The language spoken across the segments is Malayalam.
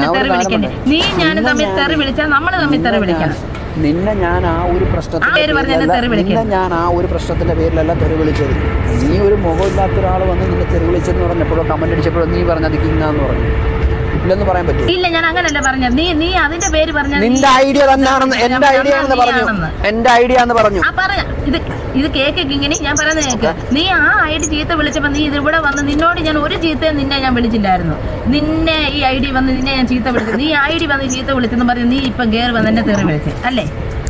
എന്നെ ഞാൻ തെറി ഒരു വിളിക്കണ്ടേ കാര്യം നീ ഞാനും തമ്മിൽ തെറി വിളിച്ചാൽ നമ്മൾ തമ്മിൽ തെറി വിളിക്കണം നിന്നെ ഞാൻ ആ ഒരു ആ പ്രശ്നത്തിന്റെ പേര് പറഞ്ഞ് എന്നെ പേരിലല്ല- തെറി വിളിക്കരുത്. നിന്നെ ഞാൻ ആ ഒരു പ്രശ്നത്തിന്റെ പേരിലല്ല തെറി വിളിച്ചത് നീ ഒരു മുഖമില്ലാത്ത ഒരാൾ വന്ന് നിന്നെ തെറി വിളിച്ചെന്ന് പറഞ്ഞപ്പോഴോ കമന്റ് അടിച്ചപ്പോഴോ നീ പറഞ്ഞത് കിങ്ങാന്ന് പറഞ്ഞു ഇല്ലെന്ന് പറയാൻ പറ്റുമോ ഇല്ല ഞാൻ അങ്ങനല്ല പറഞ്ഞത് നീ നീ അതിന്റെ പേര് പറഞ്ഞ നിന്റെ ഐഡിയ തന്നെയാണെന്ന് എന്റെ ഐഡിയ ആണെന്ന് പറഞ്ഞു എന്റെ ഐഡിയ എന്ന് പറഞ്ഞു ആ പറഞ്ഞ ഇത് ഇത് കേക്ക് ഇങ്ങനെ ഞാൻ പറയുന്നത് കേക്ക് നീ ആ ഐ ഡി ചീത്ത വിളിച്ചപ്പോ നീ ഇത് ഇവിടെ വന്ന് നിന്നോട് ഞാൻ ഒരു ചീത്തയും നിന്നെ ഞാൻ വിളിച്ചില്ലായിരുന്നു നിന്നെ ഈ ഐ ഡി വന്ന് നിന്നെ ഞാൻ ചീത്ത വിളിച്ചു നീ ഐ ഡി വന്ന് ചീത്ത വിളിച്ചെന്ന് പറഞ്ഞ് നീ ഇപ്പം കയറി വന്ന് എന്നെ തെറി വിളിച്ചേ അല്ലേ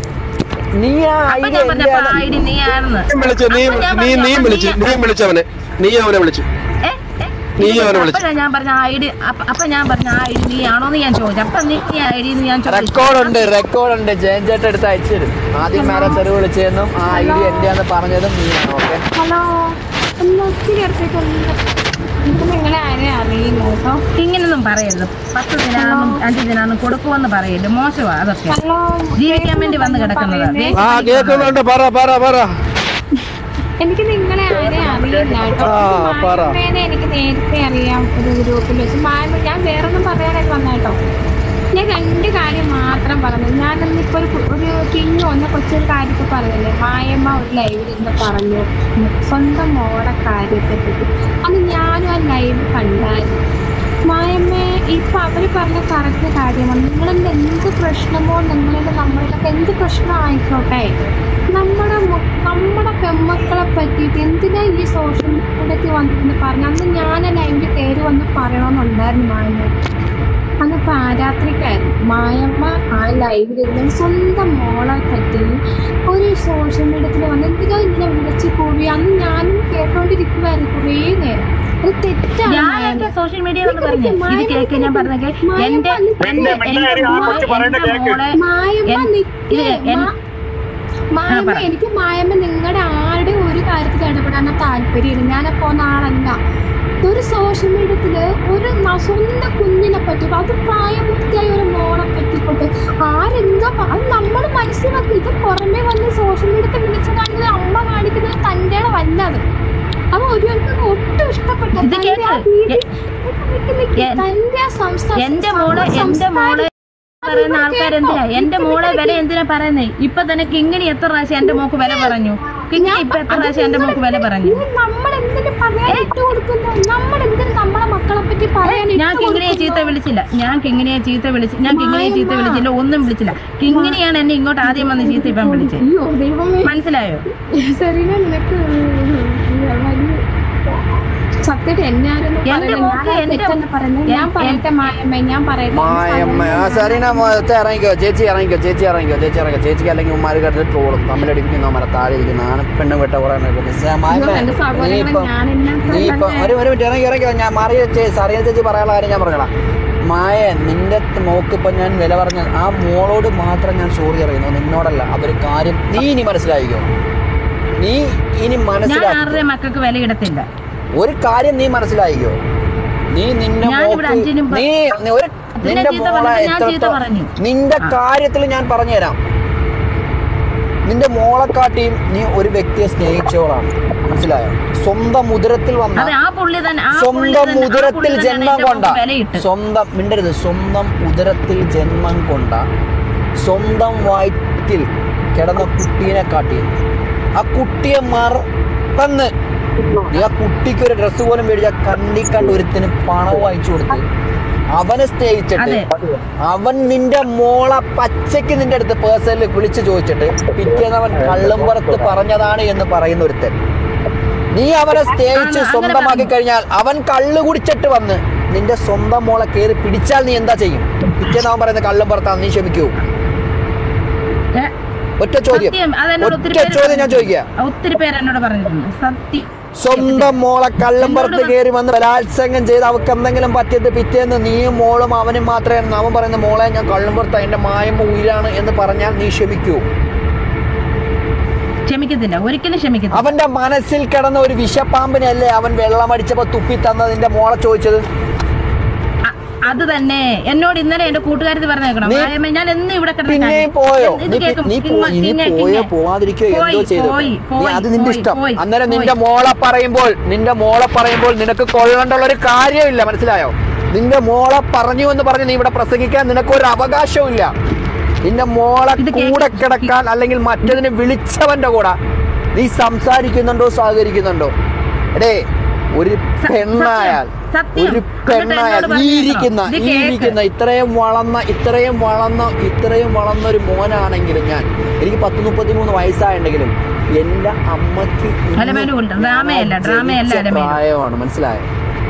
നീ ആ അപ്പൊ ഐഡിയ ഞാൻ പറഞ്ഞപ്പോ ആ ഐ ഡി നീ ആണെന്ന് വിളിച്ചു നീ അപ്പൊ ഞാൻ നീ പറഞ്ഞു, നീ അപ്പൊ വിളിച്ചു നീ- നീ വിളിച്ചവനെ നീ അവനെ വിളിച്ചു ഏ? ഏ? നീ അവനെ വിളിച്ചു. അപ്പഴാ ഞാൻ പറഞ്ഞ ഐ ഡി അപ്പൊ ഞാൻ പറഞ്ഞ ആ ഐ ഡി നീ ആണോന്ന് ഞാൻ ചോദിച്ചു അപ്പൊ നീ ഐ ഡി ഞാൻ ചോദിച്ചു റെക്കോർഡുണ്ട് റെക്കോർഡുണ്ട് ജയൻചേട്ടൻ എടുത്ത് അയച്ചു തരും ആദ്യം മേലെ തെറി വിളിച്ചതെന്നും ആ ഐഡിയ എന്റെയാന്ന് പറഞ്ഞതും നീയാണ് ഓക്കെ ഹലോ ഒന്ന് ഒത്തിരി അടുത്തേക്ക് ഒന്ന് എനിക്ക് നിങ്ങളെ ആരെയും അറിയില്ല കേട്ടോ ഇങ്ങനൊന്നും പറയരുത് പത്ത് ദിനാന്നും അഞ്ച് ദിനാന്നും കൊടുക്കുമെന്ന് പറയരുത് മോശമാ അതൊക്കെ ഹലോ ജീവിക്കാൻ വേണ്ടി വന്ന് കിടക്കുന്നതാ ദേ, ആ കേൾക്കുന്നുണ്ട് പറ പറ പറ എനിക്ക് നിങ്ങളെ ആരെയും അറിയില്ല കേട്ടോ ആ, പറ. മായമ്മേനെ എനിക്ക് നേരത്തെ അറിയാം ഒരു ഗ്രൂപ്പിൽ വെച്ച് മായമ്മ ഞാൻ വേറൊന്നും പറയാനായിട്ട് വന്ന കേട്ടോ ഞാൻ രണ്ട് കാര്യം മാത്രം പറഞ്ഞു ഞാൻ ഇന്നിപ്പോ ഒരു കു- ഒരു കിഞ്ഞു വന്ന കൊച്ചൊരു കാര്യത്തെ പറഞ്ഞില്ലേ മായമ്മ ഒരു ലൈവിൽ ഇന്ന് പറഞ്ഞു സ്വന്തം മോടെ കാര്യത്തെ പറ്റി അത് ഞാനും ആ ലൈവ് കണ്ടായിരുന്നു മായമ്മ ഇപ്പൊ അവര് പറഞ്ഞ കറക്റ്റ് കാര്യമാണ് നിങ്ങളെന്ത് എന്ത് പ്രശ്നമോ നിങ്ങളെന്ത് നമ്മളിലൊക്കെ എന്ത് പ്രശ്നം ആയിക്കോട്ടെ നമ്മുടെ മു- നമ്മുടെ പെമ്മക്കളെ പറ്റിയിട്ട് എന്തിനാ ഈ സോഷ്യൽ മീഡിയത്തിൽ വന്നിരുന്ന് പറഞ്ഞു അന്ന് ഞാൻ ആ ലൈവിന്റെ പേര് വന്ന് പറയണമെന്നുണ്ടായിരുന്നു മായമ്മ അന്ന് പാരാത്രിക്കായിരുന്നു മായമ്മ ആ ലൈവിലിരുന്ന് സ്വന്തം മോളെ പറ്റി ഒരു സോഷ്യൽ മീഡിയത്തിൽ വന്ന് എന്തിനാ ഇങ്ങനെ വിളിച്ച് കൂവി അന്ന് ഞാനും കേട്ടോണ്ടിരിക്കുമായിരുന്നു കുറേ നേരം അത് തെറ്റാണ് ഞാൻ മായമ്മ. എന്റെ സോഷ്യൽ മീഡിയ എന്ന് പറഞ്ഞു ഇത് കേക്ക് ഞാൻ പറഞ്ഞ എന്റെ എന്റെ എന്റെ മോളെ എന്റെ മോളെ മായമ്മ എൻ- നിക്ക്. ഇത് എൻ- മാ- മായമ്മ പറ. എനിക്ക് മായമ്മ നിങ്ങളുടെ ആരുടെ ഒരു കാര്യത്തിൽ ഇടപെടാൻ താല്പര്യമില്ല ഞാനപ്പോ നാളല്ല ഒരു സോഷ്യൽ മീഡിയത്തില് ഒരു ന- സ്വന്തം കുഞ്ഞിനെ പറ്റി അത് പ്രായപൂർത്തിയായ ഒരു മോളെ പറ്റിക്കൊണ്ട് ആരെന്തോ പ- അത് നമ്മൾ മനസ്സിലാക്കി ഇത് പുറമെ വന്ന് സോഷ്യൽ മീഡിയത്തിൽ വിളിച്ചു കാണിക്കുന്നത് അമ്മ കാണിക്കുന്നത് തൻ്റെ വല്ലത് അപ്പൊ ഒരുവർക്ക് ഒട്ടും ഇഷ്ടപ്പെട്ട ഇത് തന്റെ ആ കേക്ക്. രീതി- എ- നിക്ക് നിക്ക്. എ- തന്റെ ആ സംസ്ഥാ- എന്റെ മോളെ എന്റെ സംസ്കാരം- മോളെ പറയുന്ന ആൾക്കാർ എന്തിനാ എന്റെ നിക്ക് മോളെ നിക്ക് വില എന്തിനാ പറയുന്നേ ഇപ്പൊ തന്നെ കിങ്ങിണി എത്ര പ്രാവശ്യം എന്റെ മോക്ക് വില പറഞ്ഞു കിങ്ങിണി ഇപ്പൊ എത്ര പ്രാവശ്യം എന്റെ മോക്ക് വില പറഞ്ഞു ഇത് നമ്മൾ എന്തിനു പറയാൻ ഇട്ട് കൊടുക്കുന്നു നമ്മൾ എന്തിനു നമ്മളെ മക്കളെ പറ്റി പറയാൻ ഇട്ട് ഞാൻ കിങ്ങിണിയെ ചീത്ത കൊടുക്കുന്നു? വിളിച്ചില്ല ഞാൻ കിങ്ങിണിയെ ചീത്ത വിളിച്ചു ഞാൻ കിങ്ങിണിയെ ചീത്ത വിളിച്ചില്ല ഒന്നും വിളിച്ചില്ല കിങ്ങിണിയാണ് എന്നെ ഇങ്ങോട്ട് ആദ്യം വന്ന് ചീത്ത ഇപ്പം വിളിച്ചത് അയ്യോ ദൈവമേ മനസ്സിലായോ സെറീന നിനക്ക് വലിയ സത്യമായിട്ട് എന്നെ ആരെന്ന് എന്റെ പറയുന്നത് മോക്ക് ഞാൻ എന്റെ- തെറ്റെന്ന് പറയുന്നത് ഞാൻ എൻ- പറയട്ടെ മായമ്മ ഞാൻ പറയട്ടെ മായമ്മ ആ സരീന മോത്തെ ഇറങ്ങിക്കോ ചേച്ചി ഇറങ്ങിക്കോ ചേച്ചി ഇറങ്ങിക്കോ ചേച്ചി ഇറങ്ങിക്കോ ചേച്ചിക്ക് അല്ലെങ്കിൽ ഉമ്മാര് കിടന്ന് ട്രോളും തമ്മിലടിപ്പിക്കുന്ന മര താഴെ ഇരിക്കുന്ന ആണ് പെണ്ണും വെട്ട കുറെ അയ്യോ, എന്റെ സഹോദരങ്ങളെ ഞാൻ എന്നെ നീ ഇപ്പൊ ഒരു ഒരു മിനിറ്റ് ഇറങ്ങി ഇറങ്ങിക്കോ ഞാൻ മാറിയ സറിയ ചേച്ചി പറയാനുള്ള കാര്യം ഞാൻ പറഞ്ഞോളാം മായ നിന്റെ മോക്ക് ഇപ്പൊ ഞാൻ വില പറഞ്ഞ ആ മോളോട് മാത്രം ഞാൻ സോറി അറിയുന്നു നിന്നോടല്ല അതൊരു കാര്യം നീ ഇനി മനസ്സിലായിക്കോ നീ ഇനി ഞാൻ മനസ്സിലാക്കി ആരുടെ മക്കൾക്ക് വില ഇടത്തില്ല ഒരു കാര്യം നീ മനസ്സിലായിക്കോ നീ നിന്റെ ഞാൻ ഇവിടെ മോക്ക് അഞ്ചിനും പ- നീ നീ ഒരു നിന്നെ നിന്റെ ചീത്ത മോളെ പറഞ്ഞിട്ട് ഞാൻ ചീത്ത എത്രത്തോ പറഞ്ഞു. നിന്റെ ആ. കാര്യത്തിൽ ഞാൻ പറഞ്ഞുതരാം നിന്റെ മോളെക്കാട്ടിയും നീ ഒരു വ്യക്തിയെ സ്നേഹിച്ചവളാണ് മനസ്സിലായോ സ്വന്തം ഉദരത്തിൽ വന്ന അതെ ആ പുള്ളി തന്നെ ആ പുള്ളി സ്വന്തം തന്നെ- ആ ഉദരത്തിൽ പുള്ളി തന്നെയാണ് ജന്മം എന്റെ കൊണ്ട മോക്ക് വിലയിട്ട് സ്വന്തം മിണ്ടരുത് സ്വന്തം ഉദരത്തിൽ ജന്മം കൊണ്ട സ്വന്തം വയറ്റിൽ കിടന്ന കുട്ടീനെ കാട്ടി ആ കുട്ടിയെ മറന്ന് നീ ആ കുട്ടിക്ക് ഒരു ഡ്രസ്സ് പോലും മേടിച്ച കണ്ടി കണ്ട് ഒരുത്തിന് പണം അയച്ചു കൊടുത്ത് അവനെ സ്നേഹിച്ചിട്ട് അതെ. അവൻ നിന്റെ മോളെ പച്ചയ്ക്ക് നിന്റെ അടുത്ത് പേഴ്സണലിൽ വിളിച്ചു ചോദിച്ചിട്ട് പിറ്റേന്ന് അവൻ കള്ളുംപുറത്ത് പറഞ്ഞതാണ് എന്ന് പറയുന്ന ഒരുത്തൻ നീ അവനെ സ്നേഹിച്ച് അങ്ങനെ സ്വന്തമാക്കി പറഞ്ഞു. കഴിഞ്ഞാൽ അവൻ കള്ളു കുടിച്ചിട്ട് വന്ന് നിന്റെ സ്വന്തം മോളെ കയറി പിടിച്ചാൽ നീ എന്താ ചെയ്യും പിറ്റേന്ന് അവൻ പറയുന്ന കള്ളും പുറത്താണ് നീ ക്ഷമിക്കൂ ഏ, ഒറ്റ ചോദ്യം സത്യം അതെന്നോട് ഒത്തിരി ഒറ്റ പേര് ചോദ്യം ഞാൻ ചോദിക്കുക ഒത്തിരി പേര് എന്നോട് പറഞ്ഞിട്ടുണ്ട് സത്യം സ്വന്തം മോളെ കള്ളും പുറത്ത് എന്നോട് കയറി വന്ന് ബലാത്സംഗം ചെയ്ത് അവർക്ക് എന്തെങ്കിലും പറ്റിയത് പിറ്റേന്ന് നീയും മോളും അവനും മാത്രമേ അവൻ പറയുന്ന മോളെ ഞാൻ കള്ളും പുറത്ത് എന്റെ മായമ്മ ഉയരാണ് എന്ന് പറഞ്ഞാൽ നീ ക്ഷമിക്കൂ ക്ഷമിക്കത്തില്ല ഒരിക്കലും ക്ഷമിക്കത്തില്ല അവന്റെ മനസ്സിൽ കിടന്ന ഒരു വിഷപ്പാമ്പിനല്ലേ അവൻ വെള്ളമടിച്ചപ്പോ തുപ്പി തന്നതിന്റെ മോളെ ചോദിച്ചത് അ- അത് തന്നെ എന്നോട് ഇന്നലെ എന്റെ കൂട്ടുകാരത്തി പറഞ്ഞേക്കണം നീ- മായമ്മ, ഞാൻ എന്ന് ഇവിടെ കിടന്ന പിന്നെയും കാര്യം. പോയോ ഇത് നീ കേൾക്കും. നീ കിങ്ങ, പോ- ഇനി കിങ്ങ, പോയോ കിങ്ങ. പോവാതിരിക്കോ എന്തോ പോയി, ചെയ്തു പോയി, നീ പോയി, അത് നിന്റെ പോയി, ഇഷ്ടം പോയി, അന്നേരം പോയി. നിന്റെ മോളെ പറയുമ്പോൾ നിന്റെ മോളെ പറയുമ്പോൾ നിനക്ക് കൊള്ളേണ്ടുള്ള ഒരു കാര്യമില്ല മനസ്സിലായോ നിന്റെ മോളെ പറഞ്ഞു എന്ന് പറഞ്ഞ് നീ ഇവിടെ പ്രസംഗിക്കാൻ നിനക്കൊരു അവകാശവും ഇല്ല നിന്റെ മോളെ ഇത് കേക്ക്- കൂടെ കിടക്കാൻ അല്ലെങ്കിൽ മറ്റതിനെ വിളിച്ചവന്റെ കൂടെ നീ സംസാരിക്കുന്നുണ്ടോ സഹകരിക്കുന്നുണ്ടോ എടേ ഒരു സ- പെണ്ണായാൽ സത്യം. ഒരു എന്നിട്ട് പെണ്ണായാൽ എന്നോട് ഈ പറഞ്ഞേക്കണം. ഇരിക്കുന്ന ഇത് ഈ കേക്ക്. ഇരിക്കുന്ന ഇത്രയും വളർന്ന ഇത്രയും വളർന്ന ഇത്രയും വളർന്ന ഒരു മോനാണെങ്കിലും ഞാൻ എനിക്ക് പത്ത് മുപ്പത്തി മൂന്ന് വയസ്സായിട്ടുണ്ടെങ്കിലും എന്റെ അമ്മയ്ക്ക് ഇന്ന് അലമേലു കൊണ്ട്. ഡ്രാമയല്ല, ഞാൻ ഡ്രാമയല്ല ജനിച്ച അലമേലു. പ്രായമാണ് മനസ്സിലായോ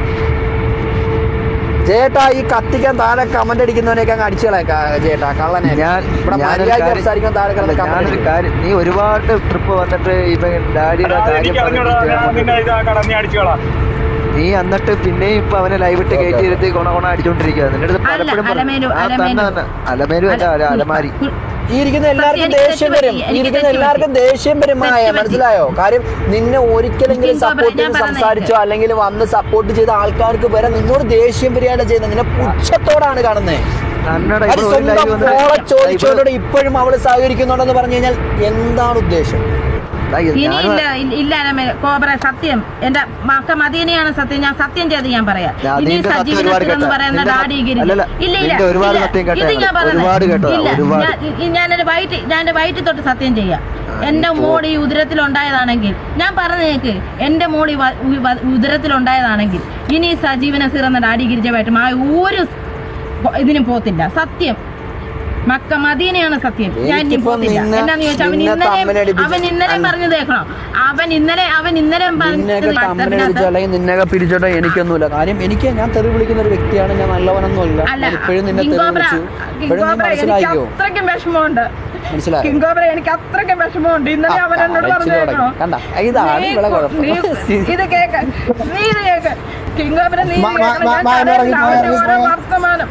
ചേട്ടാ ഈ കത്തിക്കാൻ താഴെ കമന്റ് അടിക്കുന്നവനെയൊക്കെ അങ്ങ് അടിച്ചു കളയാ ചേട്ടാ കള്ളനെ ഞാൻ ഇവിടെ ഞാനൊരു മര്യാദയ്ക്ക് കാര്യം- സംസാരിക്കാൻ താഴെ കിടന്ന് അല്ല, കമന്റ് ഞാനൊരു അടിക്കും കാര്യം നീ ഒരുപാട് ട്രിപ്പ് വന്നിട്ട് ഇവൻ ഡാഡിയുടെ കാര്യം എനിക്ക് അറിഞ്ഞൂടാ ഞാൻ നിന്നെ പറഞ്ഞിട്ട് ഇതാക്കണം നീ അടിച്ചോളാം നീ എന്നിട്ട് പിന്നെയും ഇപ്പൊ അവനെ ലൈവ് ഇട്ട് കയറ്റി ഇരുത്തി കൊണ കൊണ അടിച്ചോണ്ടിരിക്കുക നിന്റെ അടുത്ത് അല്ല, പലപ്പോഴും പറഞ്ഞു. അലമേലു, ആ, തന്നെ അലമേലു. തന്നെ. അലമേലു അല്ല അല- അലമാരി ഈ ഇരിക്കുന്ന എല്ലാവർക്കും എനിക്ക് ദേഷ്യം തെറ്റ് വരും പറ്റി, ഈ എനിക്ക് ഇരിക്കുന്ന തെറ്റ് എല്ലാവർക്കും ദേഷ്യം വരും മായ തെറ്റ് പറ്റി. മനസ്സിലായോ കാര്യം നിന്നെ ഒരിക്കലെങ്കിലും എനിക്ക് സപ്പോർട്ട് ചെയ്ത് ഞാൻ പറഞ്ഞത് സംസാരിച്ചോ അല്ലെങ്കിൽ വന്ന് സപ്പോർട്ട് ചെയ്ത ആൾക്കാർക്ക് വരെ നിന്നോട് ദേഷ്യം വരികയാണ് ചെയ്യുന്നത് നിന്നെ പുച്ഛത്തോടാണ് കാണുന്നത് കന്നഡ അത് ഇവിടെ ഒരു സ്വന്തം ലൈവ് വന്നിട്ട് മോളെ ലൈവ് ചോദിച്ചവരോട് ഇപ്പോഴും അവള് സഹകരിക്കുന്നുണ്ടെന്ന് പറഞ്ഞു കഴിഞ്ഞാൽ എന്താണ് ഉദ്ദേശം ലൈവ് ഇനി ഞാനും- ഇല്ല ഇല്ല- ഇല്ല അലമേലു കോബ്ര സത്യം എന്റെ മക്ക മദീനയാണ് സത്യം ഞാൻ സത്യം ചെയ്ത് ഞാൻ പറയാം ഞാൻ ഇനി നിന്റെ സത്യം സജീവൻ ഒരുപാട് എന്ന് കേട്ടോ. പറയുന്ന നിന്റെ ഡാഡി സത്യം- ഗിരി അല്ലല്ല, ഇല്ല ഇല്ല നിന്റെ ഒരുപാട് ഇല്ല. സത്യം കേട്ടോ ഇത് ഞാൻ ഞങ്ങൾ. പറഞ്ഞത്. ഒരുപാട് കേട്ടോ, ഇല്ല ഒരുപാട്. ഞാൻ- ഈ- ഞാനൊരു വയറ്റ് ഞാൻ എന്റെ വയറ്റിൽ തൊട്ട് സത്യം ചെയ്യാം എന്റെ മോൾ ഈ ഉദരത്തിൽ ഉണ്ടായതാണെങ്കിൽ ഞാൻ പറഞ്ഞു കേക്ക് എന്റെ മോൾ ഈ വ- ഉ- വ- ഉദരത്തിൽ ഉണ്ടായതാണെങ്കിൽ ഇനി സജീവന സിറന്ന ഡാഡി ഗിരിജമായിട്ടും ആ ഒരു സ് ഇതിനും പോത്തില്ല സത്യം മക്ക മദീനയാണ് സത്യം ഞാൻ ഇനി എനിക്കിപ്പോ പോത്തില്ല നിന്നെ- എന്നാന്ന് ചോദിച്ചാൽ അവൻ നിന്നെ ഇന്നലെ തമ്മിലടിപ്പിച്ച് അവൻ ഇന്നലെ അല്ല. പറഞ്ഞു തേക്കണം അവൻ ഇന്നലെ അവൻ ഇന്നലെ നിന്നെയൊക്കെ പറഞ്ഞത് കമ്പനി അടിച്ചോ വാട്സാപ്പിനകത്ത് അല്ലെങ്കിൽ നിന്നെയൊക്കെ പിടിച്ചോട്ടോ എനിക്കൊന്നുമില്ല കാര്യം എനിക്ക് ഞാൻ തെറി വിളിക്കുന്ന ഒരു വ്യക്തിയാണ് ഞാൻ നല്ലവനൊന്നുമല്ല അല്ല ഞാൻ ഇപ്പോഴും നിന്നെ തെറി കിങ്കോബ്ര വിളിച്ചു ഇപ്പോഴും നീ കിങ്കോബ്ര എനിക്ക് മനസ്സിലാക്കിയോ അത്രയ്ക്കും വിഷമമുണ്ട് മനസ്സിലായോ കിങ്കോബ്ര എനിക്ക് അത്രയ്ക്കും വിഷമമുണ്ട് ഇന്നലെ ആ, അവൻ എന്നോട് അടിച്ചു പറഞ്ഞു തുടങ്ങി. കേൾക്കണോ കണ്ട ഇതാണ് നീ ഇവിടെ കൊ- കുഴപ്പം നീ- ഇത് കേക്ക് നീ ഇത് കേക്ക് കിങ്കോബ്ര നീ ഇത് മാ- മാ- കേൾക്കണം. ഞാൻ മാ- മാ- കരയില്ല. മാ- അവന്റെ മാ- ഓരോ മാ- വർത്തമാനം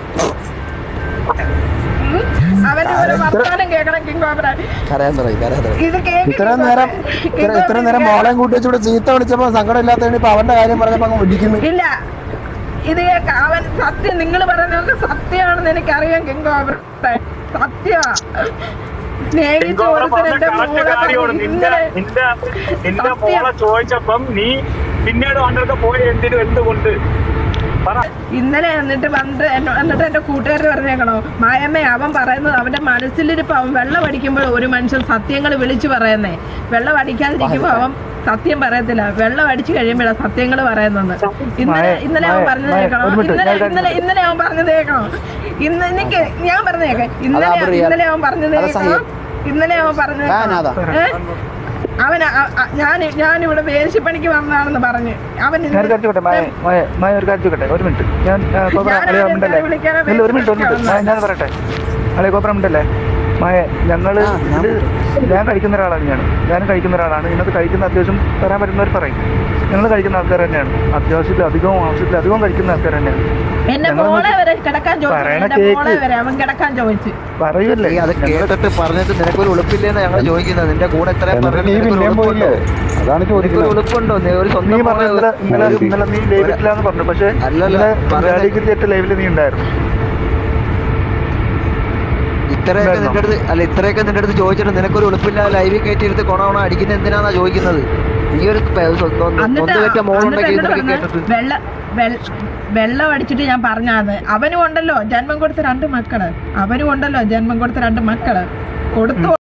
ഉം? അവന്റെ ഓരോ വർത്തമാനം കേൾക്കണം കിങ്കോബ്ര കരയാൻ തുടങ്ങി കരയാൻ തുടങ്ങി ഇത് കേക്ക് ഇത്രയും നേരം ഇത്ര- ഇത്രയും നേരം മോളെയും കൂട്ടി വെച്ച് ഇവിടെ ചീത്ത വിളിച്ചപ്പോ സങ്കടം ഇല്ലാത്തതുകൊണ്ട് ഇപ്പൊ അവന്റെ കാര്യം പറഞ്ഞപ്പോ അങ്ങ് ഒടിക്കുന്നു ഇല്ല ഇത് കേക്ക അവൻ സത്യം നിങ്ങൾ പറയുന്നതൊക്കെ സത്യമാണെന്ന് എനിക്കറിയാം കിങ്കോബ്ര സത്യ സ്നേഹിച്ച എങ്കോബ്ര ഒരുത്തൻ പറഞ്ഞ എന്റെ കറക്റ്റ് മോളെ കാര്യമാണ് നിന്റെ ഇന്നലെ നിന്റെ നിന്റെ സത്യം. മോളെ ചോദിച്ചപ്പം നീ പിന്നീട് അവൻ്റെ പോയി എന്തിനും എന്തുകൊണ്ട് പറ ഇന്നലെ എന്നിട്ട് വന്നിട്ട് എന്നോ- എന്നിട്ട് എന്റെ കൂട്ടുകാർ പറഞ്ഞേക്കണോ മായമ്മ അവൻ പറയുന്നത് അവന്റെ മനസ്സിലിരിപ്പ് അവൻ വെള്ളം അടിക്കുമ്പോൾ ഒരു മനുഷ്യൻ സത്യങ്ങൾ വിളിച്ചു പറയുന്നേ വെള്ളം അടിക്കാതിരിക്കുമ്പോ അവൻ സത്യം പറയത്തില്ല വെള്ളം അടിച്ചു കഴിയുമ്പോഴാണ് സത്യങ്ങൾ പറയുന്നത് ഇന്നലെ മായ, ഇന്നലെ അവൻ മായ, പറഞ്ഞു മായ, കേൾക്കണോ ഒരു മിനിറ്റ്, ഇന്നലെ ഞാൻ ഇന്നലെ ഇന്നലെ അവൻ പറഞ്ഞു കേൾക്കണോ ഇന്ന് എനിക്ക് ഞാൻ പറഞ്ഞേക്കെ ഇന്നലെ അതാ റിയൽ. ഇന്നലെ അവൻ പറഞ്ഞു അതാ കേൾക്കണോ സത്യം. ഇന്നലെ അവൻ പറഞ്ഞു ഞാനതാ. അവൻ അ- അ- ഞാൻ ഞാനിവിടെ വേശിപ്പണിക്ക് വന്നതാണെന്ന് പറഞ്ഞ് അവൻ ഞാൻ ഒരു കാര്യം ചോട്ടെ മായ മായ മായ ഒരു കാര്യം ചോട്ടെ ഒരു മിനിറ്റ് ഞാൻ ആ, കോബ്ര ഞാൻ അളിയ ആരെയും ഉണ്ടല്ലേ വിളിക്കാതെ ഇല്ല ഒരു മിനിറ്റ് ഒരു മിനിറ്റ് മായ ഞാൻ പറയട്ടെ അളിയ കോബ്ര ഉണ്ടല്ലേ മായ ഞങ്ങള് ആ, ഞാൻ ഇത് ഞാൻ കഴിക്കുന്ന ഒരാളാണ് ഞാൻ ഞാൻ കഴിക്കുന്ന ഒരാളാണ് ഇതിനകത്ത് കഴിക്കുന്ന അത്യാവശ്യം തരാൻ പറ്റുന്നവർ പറയും ഞങ്ങൾ കഴിക്കുന്ന ആൾക്കാർ തന്നെയാണ് അത്യാവശ്യത്തിൽ അധികവും ആവശ്യത്തിൽ അധികവും കഴിക്കുന്ന ആൾക്കാർ തന്നെയാണ് എന്റെ ഞങ്ങള് മോളെ വരെ കിടക്കാൻ ചോദിച്ചു പറയണ എന്റെ കേക്ക്. മോളെ വരെ അവൻ കിടക്കാൻ ചോദിച്ചു പറയൂല്ലേ നീ അത് കേട്ടിട്ട് പറഞ്ഞിട്ട് നിനക്കൊരു ഉളുപ്പില്ലേന്ന് ഞങ്ങൾ ചോദിക്കുന്നത് നിന്റെ കൂടെ ഇത്രയും എന്നിട്ട് പറഞ്ഞിട്ട് നീ നിനക്കൊരു പിന്നെയും ഉളുപ്പുണ്ടോ? പോയില്ലേ അതാണ് നിനക്കൊരു ചോദിക്കുന്നത് ഉളുപ്പുണ്ടോ നീ ഒരു നീ സ്വന്തം പറഞ്ഞ മോളെ- ഇന്നലെ ഇന്നലെ ഒരു- ഇന്നലെ നീ ലൈവില്ല എന്ന് പറഞ്ഞു പക്ഷെ അല്ലല്ല, ഇന്നലെ പറഞ്ഞത് ഡാഡിക്ക് തെറ്റ് ലൈവിൽ നീ ഉണ്ടായിരുന്നു ഇത്രയൊക്കെ ഉണ്ടായിരുന്നോ? നിന്റെ അടുത്ത് അല്ല ഇത്രയൊക്കെ നിന്റെ അടുത്ത് ചോദിച്ചിട്ട് നിനക്കൊരു ഉളുപ്പില്ല ലൈവിൽ കയറ്റി എടുത്ത് കൊണ അടിക്കുന്ന എന്തിനാന്നാ ചോദിക്കുന്നത് നീ ഒരു പെ- സ്വന്തം എന്നിട്ട് സ്വന്തം വെച്ച എന്നിട്ട് മോളുണ്ടെങ്കിൽ എന്നോട് ഇതൊക്കെ പറഞ്ഞു, കേട്ടിട്ട് വെള്ള വെള്ള- വെള്ളം അടിച്ചിട്ട് ഞാൻ പറഞ്ഞാന്ന് അവനും ഉണ്ടല്ലോ ജന്മം കൊടുത്ത രണ്ട് മക്കള് അവനും ഉണ്ടല്ലോ ജന്മം കൊടുത്ത രണ്ട് മക്കള് കൊടുത്തു